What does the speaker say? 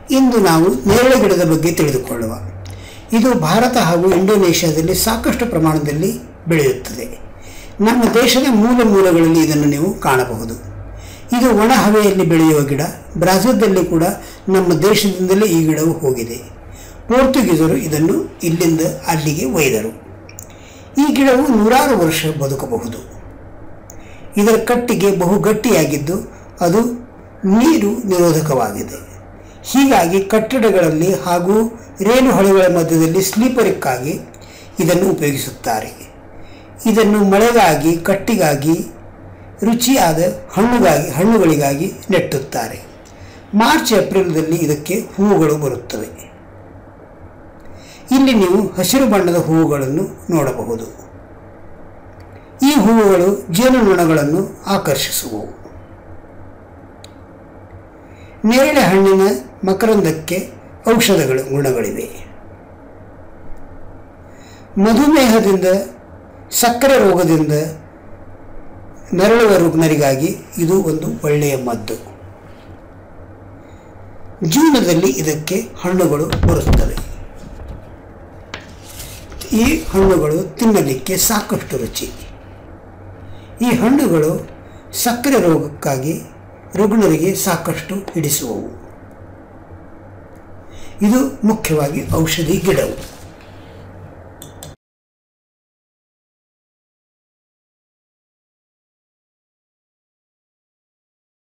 ಇಂದು ನಾವು ನೇರಳೆ ಗಿಡದ ಬಗ್ಗೆ ತಿಳಿದುಕೊಳ್ಳುವ ಇದು ಭಾರತ ಹಾಗೂ ಇಂಡೋನೇಷ್ಯಾದಲ್ಲಿ ಸಾಕಷ್ಟು ಪ್ರಮಾಣದಲ್ಲಿ ಬೆಳೆಯುತ್ತದೆ ನಮ್ಮ ದೇಶದ ಮೂಲ ಮೂಲಗಳಲ್ಲಿ ಇದನ್ನು ನೀವು ಕಾಣಬಹುದು ಇದು ಒಣ ಹವೆಯಲ್ಲಿ ಬೆಳೆಯುವ ಗಿಡ ಬ್ರಾಜಿಲ್ದಲ್ಲಿ ಕೂಡ ನಮ್ಮ ದೇಶದಿಂದಲೇ ಈ ಗಿಡವು ಹೋಗಿದೆ ಪೋರ್ಚುಗೀಸರು ಇದನ್ನು ಇಲ್ಲಿಂದ ಅಲ್ಲಿಗೆ ಒಯ್ದರು ಈ ಗಿಡವು ನೂರಾರು ವರ್ಷ ಬದುಕಬಹುದು ಇದರ ಕಟ್ಟಿಗೆ ಬಹು ಗಟ್ಟಿಯಾಗಿದ್ದು ಅದು ನೀರು ನಿರೋಧಕವಾಗಿದೆ ಹೀಗಾಗಿ ಕಟ್ಟಡಗಳಲ್ಲಿ ಹಾಗೂ ರೈಲು ಹಳಿಗಳ ಮಧ್ಯದಲ್ಲಿ ಸ್ಲೀಪರಿಕ್ಕಾಗಿ ಇದನ್ನು ಉಪಯೋಗಿಸುತ್ತಾರೆ ಇದನ್ನು ಮಳೆಗಾಗಿ ಕಟ್ಟಿಗಾಗಿ ರುಚಿಯಾದ ಹಣ್ಣುಗಾಗಿ ಹಣ್ಣುಗಳಿಗಾಗಿ ನೆಟ್ಟುತ್ತಾರೆ ಮಾರ್ಚ್ ಏಪ್ರಿಲ್ದಲ್ಲಿ ಇದಕ್ಕೆ ಹೂವುಗಳು ಬರುತ್ತವೆ ಇಲ್ಲಿ ನೀವು ಹಸಿರು ಬಣ್ಣದ ಹೂವುಗಳನ್ನು ನೋಡಬಹುದು ಈ ಹೂವುಗಳು ಜೇನುನೊಣಗಳನ್ನು ಆಕರ್ಷಿಸುವವು ನೇರಳೆ ಹಣ್ಣಿನ ಮಕರಂದಕ್ಕೆ ಔಷಧಗಳು ಗುಣಗಳಿವೆ ಮಧುಮೇಹದಿಂದ ಸಕ್ಕರೆ ರೋಗದಿಂದ ನರಳುವ ರುಗ್ನರಿಗಾಗಿ ಇದು ಒಂದು ಒಳ್ಳೆಯ ಮದ್ದು ಜೂನದಲ್ಲಿ ಇದಕ್ಕೆ ಹಣ್ಣುಗಳು ಬರುತ್ತವೆ ಈ ಹಣ್ಣುಗಳು ತಿನ್ನಲಿಕ್ಕೆ ಸಾಕಷ್ಟು ರುಚಿ ಈ ಹಣ್ಣುಗಳು ಸಕ್ಕರೆ ರೋಗಕ್ಕಾಗಿ ರುಗ್ಣರಿಗೆ ಸಾಕಷ್ಟು ಹಿಡಿಸುವವು ಇದು ಮುಖ್ಯವಾಗಿ ಔಷಧಿ ಗಿಡವು